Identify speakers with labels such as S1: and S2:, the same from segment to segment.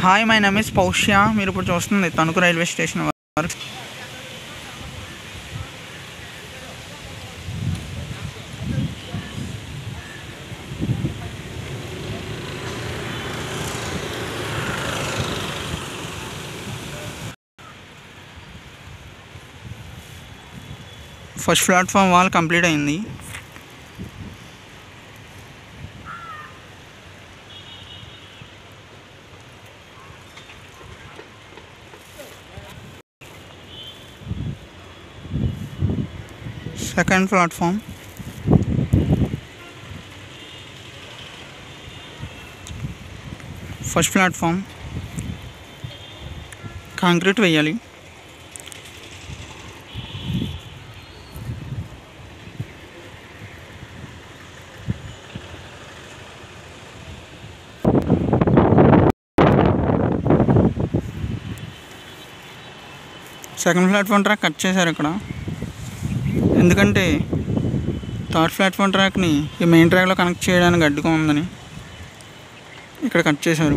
S1: hi my name is Paushya మీరు ఇప్పుడు చూస్తుంది తణుకు రైల్వే స్టేషన్ వరకు ఫస్ట్ ప్లాట్ఫామ్ వాల్ కంప్లీట్ అయింది second platform first platform concrete వేయాలి సెకండ్ ప్లాట్ఫామ్ ట్రాక్ కట్ చేశారు ఇక్కడ ఎందుకంటే థర్డ్ ప్లాట్ఫామ్ ట్రాక్ని ఈ మెయిన్ ట్రాక్లో కనెక్ట్ చేయడానికి అడ్డుగా ఉందని ఇక్కడ కట్ చేశారు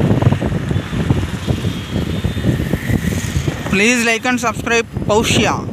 S1: ప్లీజ్ లైక్ అండ్ సబ్స్క్రైబ్ పౌష్య